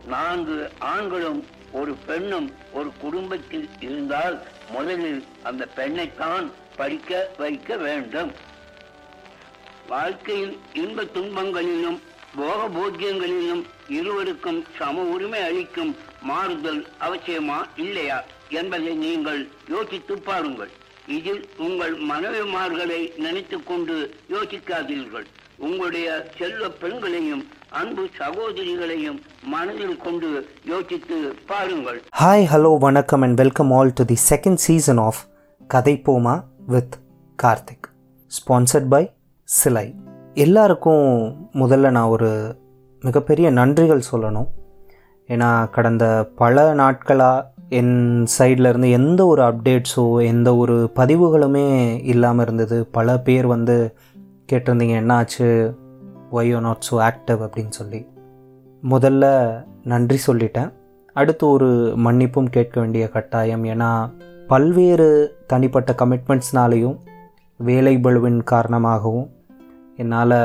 நான்கு ஆண்களும் ஒரு பெண்ணும் ஒரு குடும்பத்தில் இருந்தால் முதலில் அந்த பெண்ணைத்தான் படிக்க வைக்க வேண்டும் வாழ்க்கையில் இன்ப துன்பங்களிலும் போக போக்கியங்களிலும் இருவருக்கும் சம உரிமை அளிக்கும் மாறுதல் அவசியமா இல்லையா என்பதை நீங்கள் யோசித்து பாருங்கள் இதில் உங்கள் மனைவிமார்களை நினைத்துக் கொண்டு யோசிக்காதீர்கள் உங்களுடைய செல்வ பெண்களையும் அன்பு சகோதரிகளையும் மனதில் கொண்டு யோசித்து பாருங்கள் ஹாய் ஹலோ வணக்கம் and welcome all to the second season of Kathaippoma with Karthik sponsored by சிலை எல்லாருக்கும் முதல்ல நான் ஒரு மிகப்பெரிய நன்றிகள் சொல்லணும் ஏன்னா கடந்த பல நாட்களாக என் சைடில் இருந்து எந்த ஒரு அப்டேட்ஸோ எந்த ஒரு பதிவுகளுமே இல்லாமல் இருந்தது பல பேர் வந்து கேட்டிருந்தீங்க என்னாச்சு why you not so active அப்படின்னு சொல்லி முதல்ல நன்றி சொல்லிட்டேன் அடுத்து ஒரு மன்னிப்பும் கேட்க வேண்டிய கட்டாயம் ஏன்னா பல்வேறு தனிப்பட்ட கமிட்மெண்ட்ஸ்னாலையும் வேலை பளுவின் காரணமாகவும் என்னால்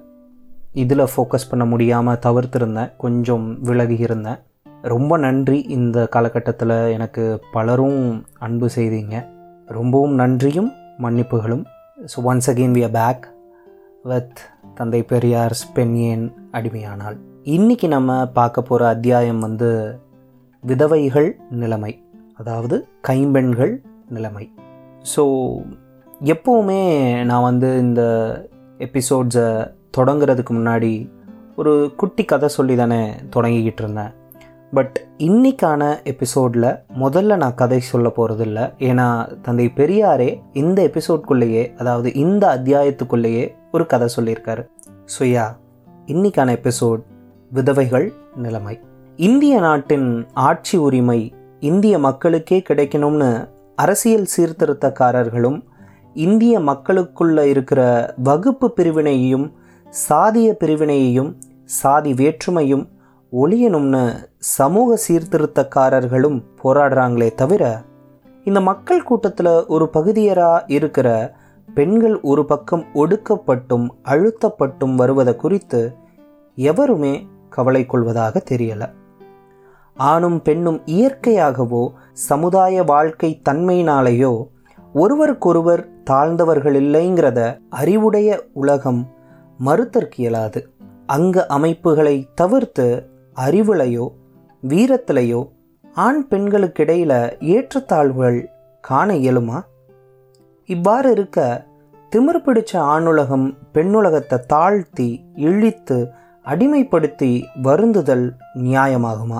இதில் ஃபோக்கஸ் பண்ண முடியாமல் தவிர்த்திருந்தேன் கொஞ்சம் விலகி இருந்தேன் ரொம்ப நன்றி இந்த காலகட்டத்தில் எனக்கு பலரும் அன்பு செய்தீங்க ரொம்பவும் நன்றியும் மன்னிப்புகளும் so once again we a back with Thanthai Periyar பெண்ணியன் அடிமையானாள் இன்னைக்கு நம்ம பார்க்க போகிற அத்தியாயம் வந்து விதவைகள் நிலைமை அதாவது கைம்பெண்கள் நிலைமை ஸோ எப்போவுமே நான் வந்து இந்த எபிசோட்ஸை தொடங்குறதுக்கு முன்னாடி ஒரு குட்டி கதை சொல்லி தானே தொடங்கிக்கிட்டு இருந்தேன் பட் இன்னைக்கான எபிசோடில் முதல்ல நான் கதை சொல்ல போகிறதில்ல ஏன்னா தந்தை பெரியாரே இந்த எபிசோட்குள்ளேயே அதாவது இந்த அத்தியாயத்துக்குள்ளேயே ஒரு கதை சொல்லியிருக்காரு ஸோ யா இன்னைக்கான எபிசோட் விதவைகள் நிலைமை இந்திய நாட்டின் ஆட்சி உரிமை இந்திய மக்களுக்கே கிடைக்கணும்னு அரசியல் சீர்திருத்தக்காரர்களும் இந்திய மக்களுக்குள்ள இருக்கிற வகுப்பு பிரிவினையையும் சாதிய பிரிவினையையும் சாதி வேற்றுமையும் ஒழியணும்னு சமூக சீர்திருத்தக்காரர்களும் போராடுறாங்களே தவிர இந்த மக்கள் கூட்டத்தில் ஒரு பகுதியராக இருக்கிற பெண்கள் ஒரு பக்கம் ஒடுக்கப்பட்டும் அழுத்தப்பட்டும் வருவதை குறித்து எவருமே கவலை கொள்வதாக தெரியல ஆணும் பெண்ணும் இயற்கையாகவோ சமுதாய வாழ்க்கை தன்மையினாலேயோ ஒருவருக்கொருவர் தாழ்ந்தவர்கள் இல்லைங்கிறத அறிவுடைய உலகம் மறுத்தற்கு இயலாது அங்க அமைப்புகளை தவிர்த்து அறிவுலையோ வீரத்திலையோ ஆண் பெண்களுக்கிடையில ஏற்றத்தாழ்வுகள் காண இயலுமா இவ்வாறு இருக்க திமிரு பிடிச்ச ஆணுலகம் பெண்ணுலகத்தை தாழ்த்தி இழித்து அடிமைப்படுத்தி வருந்துதல் நியாயமாகுமா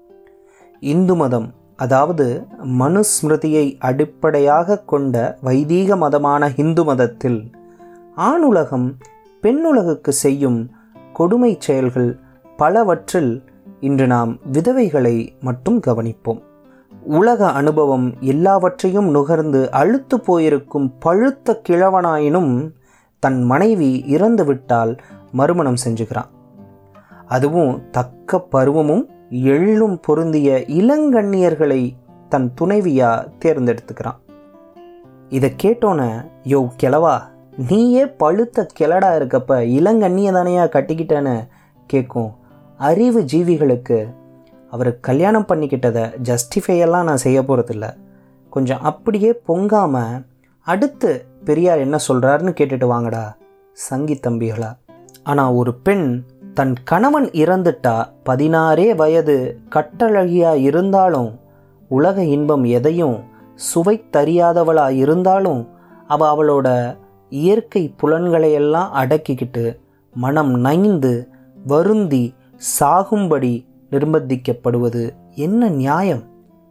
இந்து மதம் அதாவது மனுஸ்மிருதியை அடிப்படையாக கொண்ட வைதீக மதமான இந்து மதத்தில் ஆணுலகம் பெண்ணுலகுக்கு செய்யும் கொடுமை செயல்கள் பலவற்றில் இன்று நாம் விதவைகளை மட்டும் கவனிப்போம் உலக அனுபவம் எல்லாவற்றையும் நுகர்ந்து அழுத்து போயிருக்கும் பழுத்த கிழவனாயினும் தன் மனைவி இறந்துவிட்டால் மறுமணம் செஞ்சுக்கிறான் அதுவும் தக்க பருவமும் எள்ளும் பொருந்திய இளங்கண்ணியர்களை தன் துணைவியா தேர்ந்தெடுத்துக்கிறான் இதை கேட்டோன்னே யோ கிழவா நீயே பழுத்த கிளடா இருக்கப்ப இளங்கண்ணிய தானையா கட்டிக்கிட்டேன்னு கேட்கும் அறிவு ஜீவிகளுக்கு அவர் கல்யாணம் பண்ணிக்கிட்டதை ஜஸ்டிஃபையெல்லாம் நான் செய்ய போகிறதில்ல கொஞ்சம் அப்படியே பொங்காமல் அடுத்து பெரியார் என்ன சொல்கிறாருன்னு கேட்டுட்டு வாங்கடா சங்கி தம்பிகளா ஆனால் ஒரு பெண் தன் கணவன் இறந்துட்டா பதினாறே வயது கட்டழகியா இருந்தாலும் உலக இன்பம் எதையும் சுவை தறியாதவளா இருந்தாலும் அவ அவளோட இயற்கை புலன்களையெல்லாம் அடக்கிக்கிட்டு மனம் நைந்து வருந்தி சாகும்படி நிர்பந்திக்கப்படுவது என்ன நியாயம்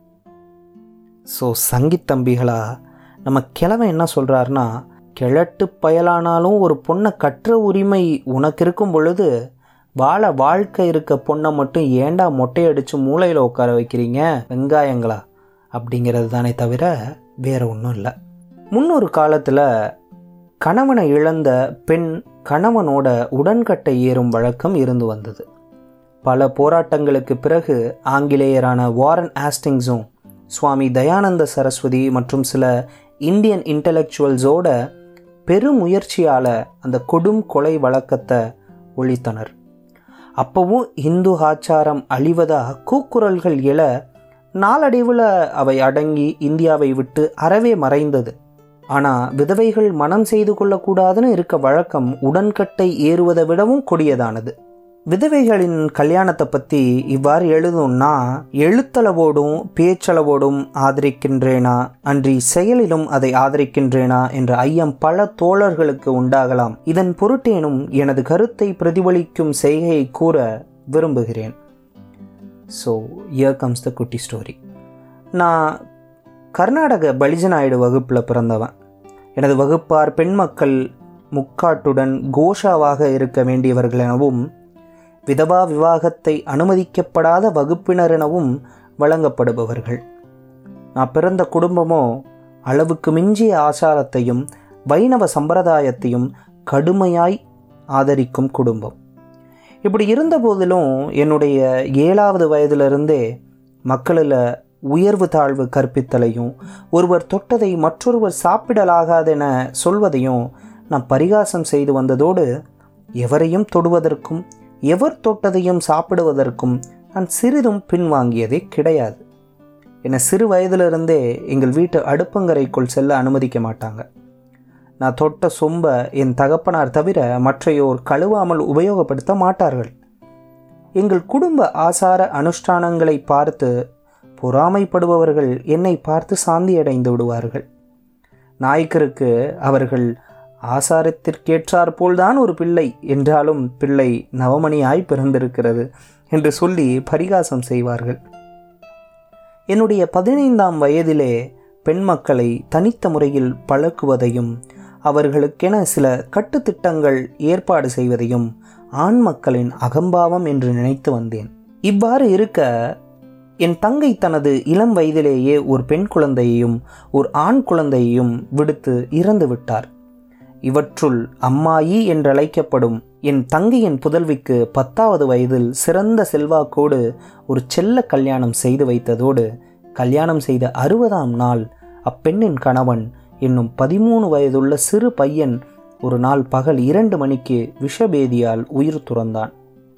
ஸோ சங்கித் தம்பிகளா நம்ம கிழவன் என்ன சொல்கிறாருன்னா கிழட்டு பயலானாலும் ஒரு பொண்ணை கற்ற உரிமை உனக்கு இருக்கும் பொழுது வாழ வாழ்க்கை இருக்க பொண்ணை மட்டும் ஏண்டா மொட்டையடிச்சு மூளையில் உட்கார வைக்கிறீங்க வெங்காயங்களா அப்படிங்கிறது தானே தவிர வேற ஒன்றும் இல்லை முன்னொரு காலத்தில் கணவனை இழந்த பெண் கணவனோட உடன்கட்டை ஏறும் வழக்கம் இருந்து வந்தது பல போராட்டங்களுக்கு பிறகு ஆங்கிலேயரான வாரன் ஆஸ்டிங்ஸும் சுவாமி தயானந்த சரஸ்வதி மற்றும் சில இந்தியன் இன்டலெக்சுவல்ஸோட பெருமுயற்சியால் அந்த கொடும் கொலை வழக்கத்தை ஒழித்தனர் அப்பவும் இந்து ஆச்சாரம் அழிவதா கூக்குரல்கள் எழ நாளடைவில் அவை அடங்கி இந்தியாவை விட்டு அறவே மறைந்தது ஆனால் விதவைகள் மனம் செய்து கொள்ளக்கூடாதுன்னு இருக்க வழக்கம் உடன்கட்டை ஏறுவதை விடவும் கொடியதானது விதவைகளின் கல்யாணத்தை பற்றி இவ்வாறு எழுதும்னா எழுத்தளவோடும் பேச்சளவோடும் ஆதரிக்கின்றேனா அன்றி செயலிலும் அதை ஆதரிக்கின்றேனா என்ற ஐயம் பல தோழர்களுக்கு உண்டாகலாம் இதன் பொருட்டேனும் எனது கருத்தை பிரதிபலிக்கும் செய்கையை கூற விரும்புகிறேன் ஸோ இயர் கம்ஸ் த குட்டி ஸ்டோரி நான் கர்நாடக பலிஜநாயுடு வகுப்பில் பிறந்தவன் எனது வகுப்பார் பெண் மக்கள் முக்காட்டுடன் கோஷாவாக இருக்க வேண்டியவர்கள் எனவும் விதவா விவாகத்தை அனுமதிக்கப்படாத வகுப்பினர் எனவும் வழங்கப்படுபவர்கள் நான் பிறந்த குடும்பமோ அளவுக்கு மிஞ்சிய ஆசாரத்தையும் வைணவ சம்பிரதாயத்தையும் கடுமையாய் ஆதரிக்கும் குடும்பம் இப்படி இருந்த போதிலும் என்னுடைய ஏழாவது வயதிலிருந்தே மக்களில் உயர்வு தாழ்வு கற்பித்தலையும் ஒருவர் தொட்டதை மற்றொருவர் சாப்பிடலாகாதென சொல்வதையும் நான் பரிகாசம் செய்து வந்ததோடு எவரையும் தொடுவதற்கும் எவர் தொட்டதையும் சாப்பிடுவதற்கும் நான் சிறிதும் பின்வாங்கியதே கிடையாது என்னை சிறு வயதிலிருந்தே எங்கள் வீட்டு அடுப்பங்கரைக்குள் செல்ல அனுமதிக்க மாட்டாங்க நான் தொட்ட சொம்ப என் தகப்பனார் தவிர மற்றையோர் கழுவாமல் உபயோகப்படுத்த மாட்டார்கள் எங்கள் குடும்ப ஆசார அனுஷ்டானங்களை பார்த்து பொறாமைப்படுபவர்கள் என்னை பார்த்து சாந்தியடைந்து விடுவார்கள் நாய்க்கருக்கு அவர்கள் ஆசாரத்திற்கேற்றாற்போல்தான் ஒரு பிள்ளை என்றாலும் பிள்ளை நவமணியாய் பிறந்திருக்கிறது என்று சொல்லி பரிகாசம் செய்வார்கள் என்னுடைய பதினைந்தாம் வயதிலே பெண் மக்களை தனித்த முறையில் பழக்குவதையும் அவர்களுக்கென சில கட்டுத்திட்டங்கள் ஏற்பாடு செய்வதையும் ஆண் மக்களின் அகம்பாவம் என்று நினைத்து வந்தேன் இவ்வாறு இருக்க என் தங்கை தனது இளம் வயதிலேயே ஒரு பெண் குழந்தையையும் ஒரு ஆண் குழந்தையையும் விடுத்து இறந்து விட்டார் இவற்றுள் அம்மாயி என்றழைக்கப்படும் என் தங்கையின் புதல்விக்கு பத்தாவது வயதில் சிறந்த செல்வாக்கோடு ஒரு செல்ல கல்யாணம் செய்து வைத்ததோடு கல்யாணம் செய்த அறுபதாம் நாள் அப்பெண்ணின் கணவன் என்னும் பதிமூணு வயதுள்ள சிறு பையன் ஒரு நாள் பகல் இரண்டு மணிக்கு விஷபேதியால் உயிர் துறந்தான்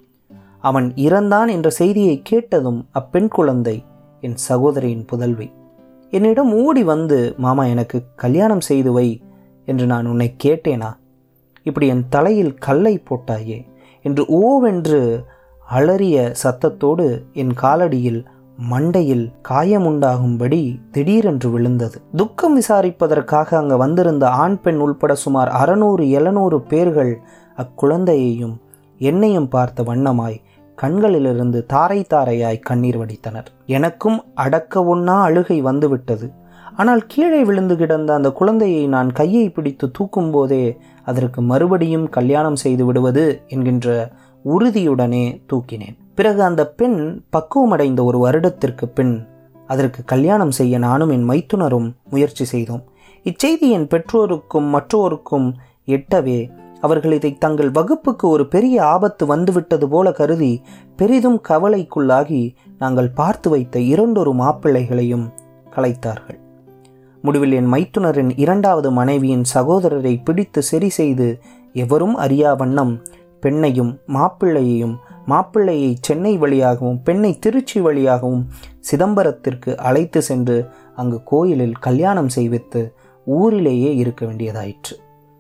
அவன் இறந்தான் என்ற செய்தியை கேட்டதும் அப்பெண் குழந்தை என் சகோதரியின் புதல்வி என்னிடம் ஓடி வந்து மாமா எனக்கு கல்யாணம் செய்து வை என்று நான் உன்னை கேட்டேனா இப்படி என் தலையில் கல்லை போட்டாயே என்று ஓவென்று அலறிய சத்தத்தோடு என் காலடியில் மண்டையில் காயமுண்டாகும்படி திடீரென்று விழுந்தது துக்கம் விசாரிப்பதற்காக அங்கு வந்திருந்த ஆண் பெண் உள்பட சுமார் அறநூறு எழுநூறு பேர்கள் அக்குழந்தையையும் என்னையும் பார்த்த வண்ணமாய் கண்களிலிருந்து தாரை தாரையாய் கண்ணீர் வடித்தனர் எனக்கும் அடக்க ஒண்ணா அழுகை வந்துவிட்டது ஆனால் கீழே விழுந்து கிடந்த அந்த குழந்தையை நான் கையை பிடித்து தூக்கும் போதே அதற்கு மறுபடியும் கல்யாணம் செய்து விடுவது என்கின்ற உறுதியுடனே தூக்கினேன் பிறகு அந்த பெண் பக்குவமடைந்த ஒரு வருடத்திற்கு பின் அதற்கு கல்யாணம் செய்ய நானும் என் மைத்துனரும் முயற்சி செய்தோம் இச்செய்தி என் பெற்றோருக்கும் மற்றோருக்கும் எட்டவே அவர்கள் இதை தங்கள் வகுப்புக்கு ஒரு பெரிய ஆபத்து வந்துவிட்டது போல கருதி பெரிதும் கவலைக்குள்ளாகி நாங்கள் பார்த்து வைத்த இரண்டொரு மாப்பிள்ளைகளையும் கலைத்தார்கள் முடிவில் என் மைத்துனரின் இரண்டாவது மனைவியின் சகோதரரை பிடித்து சரி செய்து எவரும் அறியா வண்ணம் பெண்ணையும் மாப்பிள்ளையையும் மாப்பிள்ளையை சென்னை வழியாகவும் பெண்ணை திருச்சி வழியாகவும் சிதம்பரத்திற்கு அழைத்து சென்று அங்கு கோயிலில் கல்யாணம் செய்வித்து ஊரிலேயே இருக்க வேண்டியதாயிற்று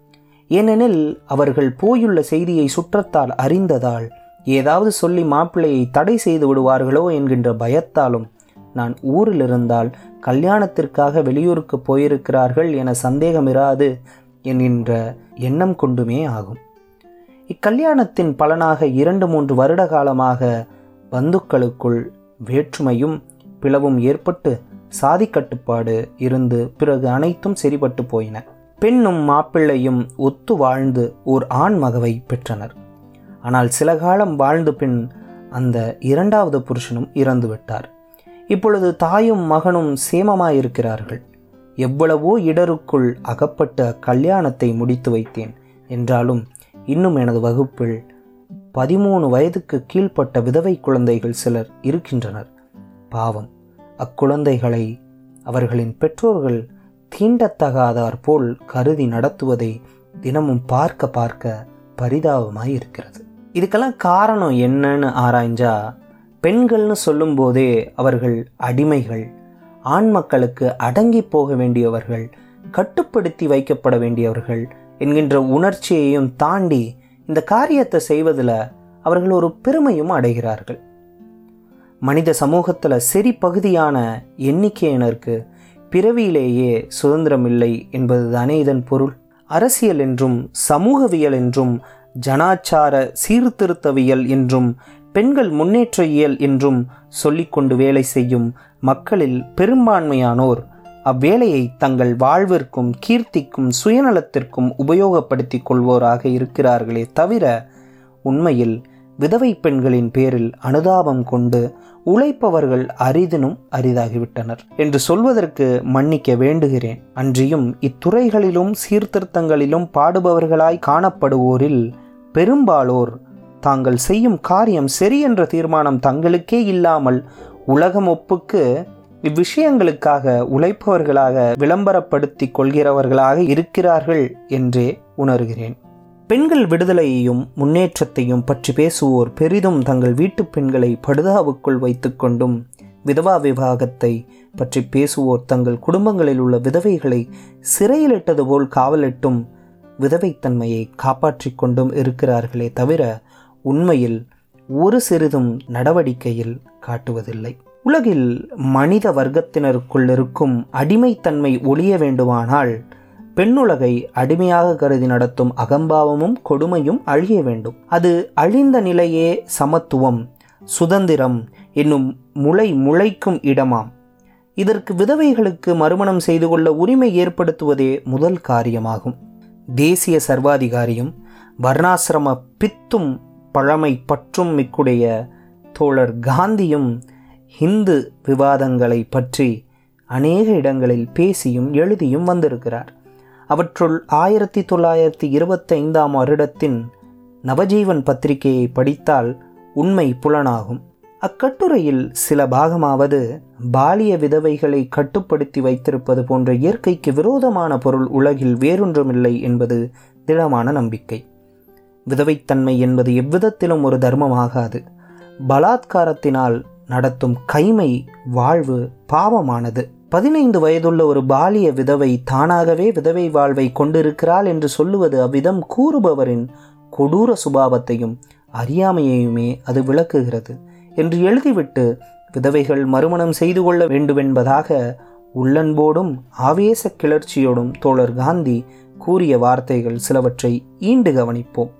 ஏனெனில் அவர்கள் போயுள்ள செய்தியை சுற்றத்தால் அறிந்ததால் ஏதாவது சொல்லி மாப்பிள்ளையை தடை செய்து விடுவார்களோ என்கின்ற பயத்தாலும் நான் ஊரில் இருந்தால் கல்யாணத்திற்காக வெளியூருக்கு போயிருக்கிறார்கள் என சந்தேகமிராது என்கின்ற எண்ணம் கொண்டுமே ஆகும் இக்கல்யாணத்தின் பலனாக இரண்டு மூன்று வருட காலமாக பந்துக்களுக்குள் வேற்றுமையும் பிளவும் ஏற்பட்டு சாதி கட்டுப்பாடு இருந்து பிறகு அனைத்தும் சரிபட்டு போயின பெண்ணும் மாப்பிள்ளையும் ஒத்து வாழ்ந்து ஓர் ஆண் மகவை பெற்றனர் ஆனால் சில காலம் வாழ்ந்த பின் அந்த இரண்டாவது புருஷனும் இறந்து விட்டார் இப்பொழுது தாயும் மகனும் சேமமாயிருக்கிறார்கள் எவ்வளவோ இடருக்குள் அகப்பட்ட கல்யாணத்தை முடித்து வைத்தேன் என்றாலும் இன்னும் எனது வகுப்பில் பதிமூணு வயதுக்கு கீழ்ப்பட்ட விதவை குழந்தைகள் சிலர் இருக்கின்றனர் பாவம் அக்குழந்தைகளை அவர்களின் பெற்றோர்கள் தீண்டத்தகாதார் போல் கருதி நடத்துவதை தினமும் பார்க்க பார்க்க பரிதாபமாய் இருக்கிறது இதுக்கெல்லாம் காரணம் என்னன்னு ஆராய்ஞ்சா பெண்கள்னு சொல்லும்போதே அவர்கள் அடிமைகள் ஆண் மக்களுக்கு அடங்கி போக வேண்டியவர்கள் கட்டுப்படுத்தி வைக்கப்பட வேண்டியவர்கள் என்கின்ற உணர்ச்சியையும் தாண்டி இந்த காரியத்தை செய்வதில் அவர்கள் ஒரு பெருமையும் அடைகிறார்கள் மனித சமூகத்தில் சரி பகுதியான எண்ணிக்கையினருக்கு பிறவியிலேயே சுதந்திரம் இல்லை என்பதுதானே இதன் பொருள் அரசியல் என்றும் சமூகவியல் என்றும் ஜனாச்சார சீர்திருத்தவியல் என்றும் பெண்கள் முன்னேற்ற இயல் என்றும் சொல்லிக்கொண்டு வேலை செய்யும் மக்களில் பெரும்பான்மையானோர் அவ்வேலையை தங்கள் வாழ்விற்கும் கீர்த்திக்கும் சுயநலத்திற்கும் உபயோகப்படுத்திக் கொள்வோராக இருக்கிறார்களே தவிர உண்மையில் விதவை பெண்களின் பேரில் அனுதாபம் கொண்டு உழைப்பவர்கள் அரிதினும் அரிதாகிவிட்டனர் என்று சொல்வதற்கு மன்னிக்க வேண்டுகிறேன் அன்றியும் இத்துறைகளிலும் சீர்திருத்தங்களிலும் பாடுபவர்களாய் காணப்படுவோரில் பெரும்பாலோர் தாங்கள் செய்யும் காரியம் சரி என்ற தீர்மானம் தங்களுக்கே இல்லாமல் உலகம் ஒப்புக்கு இவ்விஷயங்களுக்காக உழைப்பவர்களாக விளம்பரப்படுத்தி கொள்கிறவர்களாக இருக்கிறார்கள் என்றே உணர்கிறேன் பெண்கள் விடுதலையையும் முன்னேற்றத்தையும் பற்றி பேசுவோர் பெரிதும் தங்கள் வீட்டு பெண்களை படுதாவுக்குள் வைத்துக்கொண்டும் விதவா விவாகத்தை பற்றி பேசுவோர் தங்கள் குடும்பங்களில் உள்ள விதவைகளை சிறையிலிட்டது போல் காவலிட்டும் விதவைத்தன்மையை காப்பாற்றிக் கொண்டும் இருக்கிறார்களே தவிர உண்மையில் ஒரு சிறிதும் நடவடிக்கையில் காட்டுவதில்லை உலகில் மனித வர்க்கத்தினருக்குள் இருக்கும் அடிமைத்தன்மை ஒழிய வேண்டுமானால் பெண்ணுலகை அடிமையாக கருதி நடத்தும் அகம்பாவமும் கொடுமையும் அழிய வேண்டும் அது அழிந்த நிலையே சமத்துவம் சுதந்திரம் என்னும் முளை முளைக்கும் இடமாம் இதற்கு விதவைகளுக்கு மறுமணம் செய்து கொள்ள உரிமை ஏற்படுத்துவதே முதல் காரியமாகும் தேசிய சர்வாதிகாரியும் வர்ணாசிரம பித்தும் பழமை பற்றும் மிக்குடைய தோழர் காந்தியும் ஹிந்து விவாதங்களை பற்றி அநேக இடங்களில் பேசியும் எழுதியும் வந்திருக்கிறார் அவற்றுள் ஆயிரத்தி தொள்ளாயிரத்தி இருபத்தைந்தாம் வருடத்தின் நவஜீவன் பத்திரிகையை படித்தால் உண்மை புலனாகும் அக்கட்டுரையில் சில பாகமாவது பாலிய விதவைகளை கட்டுப்படுத்தி வைத்திருப்பது போன்ற இயற்கைக்கு விரோதமான பொருள் உலகில் வேறொன்றுமில்லை என்பது திடமான நம்பிக்கை விதவைத்தன்மை என்பது எவ்விதத்திலும் ஒரு தர்மமாகாது பலாத்காரத்தினால் நடத்தும் கைமை வாழ்வு பாவமானது பதினைந்து வயதுள்ள ஒரு பாலிய விதவை தானாகவே விதவை வாழ்வை கொண்டிருக்கிறாள் என்று சொல்லுவது அவ்விதம் கூறுபவரின் கொடூர சுபாவத்தையும் அறியாமையையுமே அது விளக்குகிறது என்று எழுதிவிட்டு விதவைகள் மறுமணம் செய்து கொள்ள வேண்டுமென்பதாக உள்ளன்போடும் ஆவேச கிளர்ச்சியோடும் தோழர் காந்தி கூறிய வார்த்தைகள் சிலவற்றை ஈண்டு கவனிப்போம்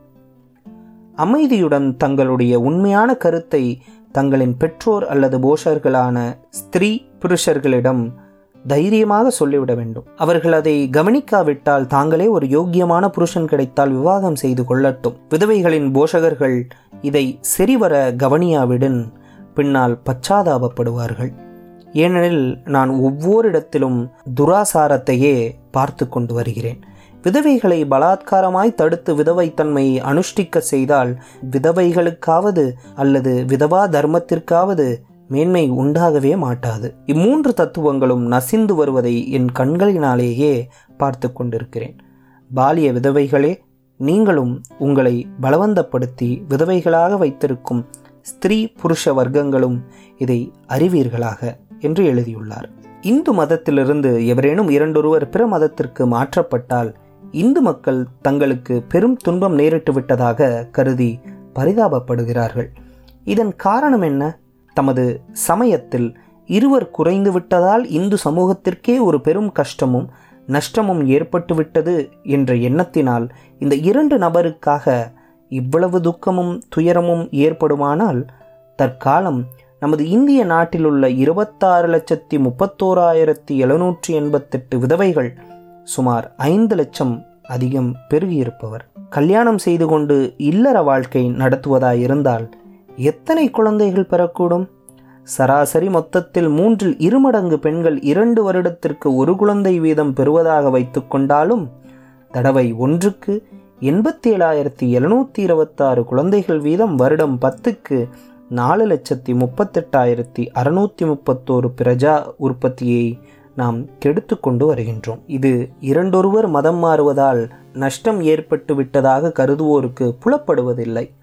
அமைதியுடன் தங்களுடைய உண்மையான கருத்தை தங்களின் பெற்றோர் அல்லது போஷர்களான ஸ்திரீ புருஷர்களிடம் தைரியமாக சொல்லிவிட வேண்டும் அவர்கள் அதை கவனிக்காவிட்டால் தாங்களே ஒரு யோக்கியமான புருஷன் கிடைத்தால் விவாகம் செய்து கொள்ளட்டும் விதவைகளின் போஷகர்கள் இதை சரிவர கவனியாவிடன் பின்னால் பச்சாதாபப்படுவார்கள் ஏனெனில் நான் ஒவ்வொரு இடத்திலும் துராசாரத்தையே பார்த்து கொண்டு வருகிறேன் விதவைகளை பலாத்காரமாய் தடுத்து விதவைத்தன்மையை அனுஷ்டிக்க செய்தால் விதவைகளுக்காவது அல்லது விதவா தர்மத்திற்காவது மேன்மை உண்டாகவே மாட்டாது இம்மூன்று தத்துவங்களும் நசிந்து வருவதை என் கண்களினாலேயே பார்த்து கொண்டிருக்கிறேன் பாலிய விதவைகளே நீங்களும் உங்களை பலவந்தப்படுத்தி விதவைகளாக வைத்திருக்கும் ஸ்திரீ புருஷ வர்க்கங்களும் இதை அறிவீர்களாக என்று எழுதியுள்ளார் இந்து மதத்திலிருந்து எவரேனும் இரண்டொருவர் பிற மதத்திற்கு மாற்றப்பட்டால் இந்து மக்கள் தங்களுக்கு பெரும் துன்பம் நேரிட்டு விட்டதாக கருதி பரிதாபப்படுகிறார்கள் இதன் காரணம் என்ன தமது சமயத்தில் இருவர் குறைந்து விட்டதால் இந்து சமூகத்திற்கே ஒரு பெரும் கஷ்டமும் நஷ்டமும் ஏற்பட்டு விட்டது என்ற எண்ணத்தினால் இந்த இரண்டு நபருக்காக இவ்வளவு துக்கமும் துயரமும் ஏற்படுமானால் தற்காலம் நமது இந்திய நாட்டிலுள்ள இருபத்தாறு லட்சத்தி முப்பத்தோராயிரத்தி எழுநூற்றி எண்பத்தெட்டு விதவைகள் சுமார் ஐந்து லட்சம் அதிகம் பெருகியிருப்பவர் கல்யாணம் செய்து கொண்டு இல்லற வாழ்க்கை நடத்துவதாயிருந்தால் எத்தனை குழந்தைகள் பெறக்கூடும் சராசரி மொத்தத்தில் மூன்றில் இருமடங்கு பெண்கள் இரண்டு வருடத்திற்கு ஒரு குழந்தை வீதம் பெறுவதாக வைத்துக்கொண்டாலும் தடவை ஒன்றுக்கு எண்பத்தி ஏழாயிரத்தி எழுநூற்றி இருபத்தாறு குழந்தைகள் வீதம் வருடம் பத்துக்கு நாலு லட்சத்தி முப்பத்தெட்டாயிரத்தி அறுநூற்றி முப்பத்தோரு பிரஜா உற்பத்தியை நாம் கெடுத்து கொண்டு வருகின்றோம் இது இரண்டொருவர் மதம் மாறுவதால் நஷ்டம் ஏற்பட்டு விட்டதாக கருதுவோருக்கு புலப்படுவதில்லை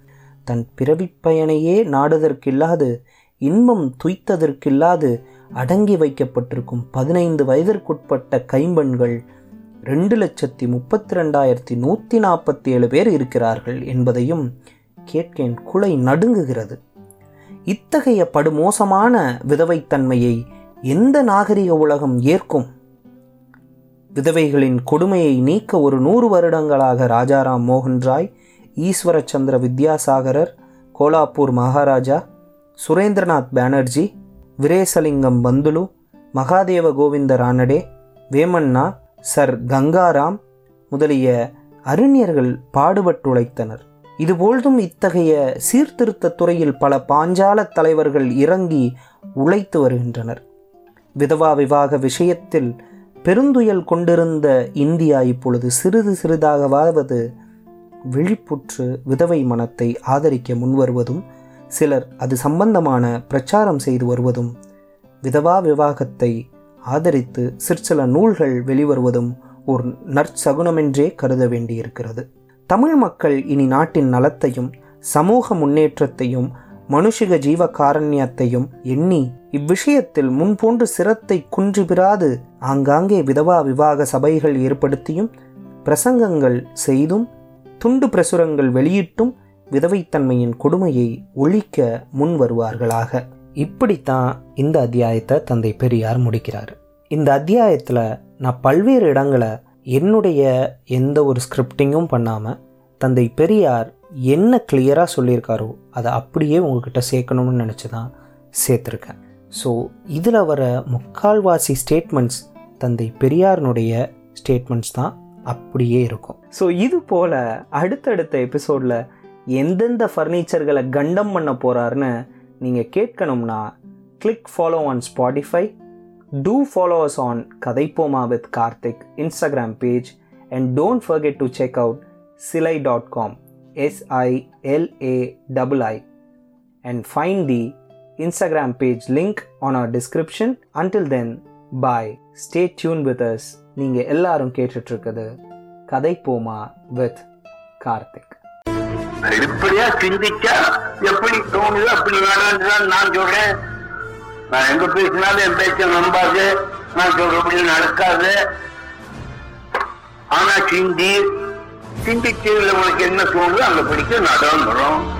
தன் பிறவிப் பயனையே நாடுதற்கில்லாது இன்பம் துய்த்ததற்கில்லாது அடங்கி வைக்கப்பட்டிருக்கும் பதினைந்து வயதிற்குட்பட்ட கைம்பெண்கள் ரெண்டு லட்சத்தி முப்பத்தி ரெண்டாயிரத்தி நூற்றி நாற்பத்தி ஏழு பேர் இருக்கிறார்கள் என்பதையும் கேட்கேன் குலை நடுங்குகிறது இத்தகைய படுமோசமான விதவைத்தன்மையை எந்த நாகரிக உலகம் ஏற்கும் விதவைகளின் கொடுமையை நீக்க ஒரு நூறு வருடங்களாக ராஜாராம் மோகன் ராய் ஈஸ்வரச்சந்திர வித்யாசாகரர் கோலாப்பூர் மகாராஜா சுரேந்திரநாத் பானர்ஜி விரேசலிங்கம் பந்துலு மகாதேவ கோவிந்த ரானடே வேமண்ணா சர் கங்காராம் முதலிய அறிஞர்கள் பாடுபட்டுழைத்தனர் இதுபோல்தும் இத்தகைய சீர்திருத்த துறையில் பல பாஞ்சால தலைவர்கள் இறங்கி உழைத்து வருகின்றனர் விதவா விவாக விஷயத்தில் பெருந்துயல் கொண்டிருந்த இந்தியா இப்பொழுது சிறிது சிறிதாகவாவது விழிப்புற்று விதவை மனத்தை ஆதரிக்க முன்வருவதும் சிலர் அது சம்பந்தமான பிரச்சாரம் செய்து வருவதும் விதவா விவாகத்தை ஆதரித்து சிற்சில நூல்கள் வெளிவருவதும் ஒரு நற்சகுனமென்றே கருத வேண்டியிருக்கிறது தமிழ் மக்கள் இனி நாட்டின் நலத்தையும் சமூக முன்னேற்றத்தையும் மனுஷிக ஜீவ காரண்யத்தையும் எண்ணி இவ்விஷயத்தில் முன்போன்று சிரத்தை குன்றிபிராது ஆங்காங்கே விதவா விவாக சபைகள் ஏற்படுத்தியும் பிரசங்கங்கள் செய்தும் துண்டு பிரசுரங்கள் வெளியிட்டும் விதவைத்தன்மையின் கொடுமையை ஒழிக்க முன் வருவார்களாக இப்படித்தான் இந்த அத்தியாயத்தை தந்தை பெரியார் முடிக்கிறார் இந்த அத்தியாயத்தில் நான் பல்வேறு இடங்களை என்னுடைய எந்த ஒரு ஸ்கிரிப்டிங்கும் பண்ணாமல் தந்தை பெரியார் என்ன கிளியராக சொல்லியிருக்காரோ அதை அப்படியே உங்ககிட்ட சேர்க்கணும்னு நினச்சி தான் சேர்த்துருக்கேன் ஸோ இதில் வர முக்கால்வாசி ஸ்டேட்மெண்ட்ஸ் தந்தை பெரியாரினுடைய ஸ்டேட்மெண்ட்ஸ் தான் அப்படியே இருக்கும் ஸோ இது போல் அடுத்தடுத்த எபிசோடில் எந்தெந்த ஃபர்னிச்சர்களை கண்டம் பண்ண போகிறாருன்னு நீங்கள் கேட்கணும்னா click follow on Spotify to follow us on Kathaippoma with Karthik Instagram page and don't forget to check out Silai dot com S-I-L-A-I-I and find the Instagram page link on our description. Until then, bye. Stay tuned with us. நீங்க எல்லாரும் கேட்டுட்டு இருக்குது கதை போமா with Karthik வெளிப்படையா சிந்திச்சா எப்படி தோணுது அப்படி வேணும்னு தான் நான் சொல்றேன் நான் எங்க பேசினாலும் என் பேச்ச நம்பாது நான் சொல்றபடி நடக்காது ஆனா சிந்தி சிந்திச்சதுல உனக்கு என்ன தோணுதோ அந்த படிக்க நடந்துடும்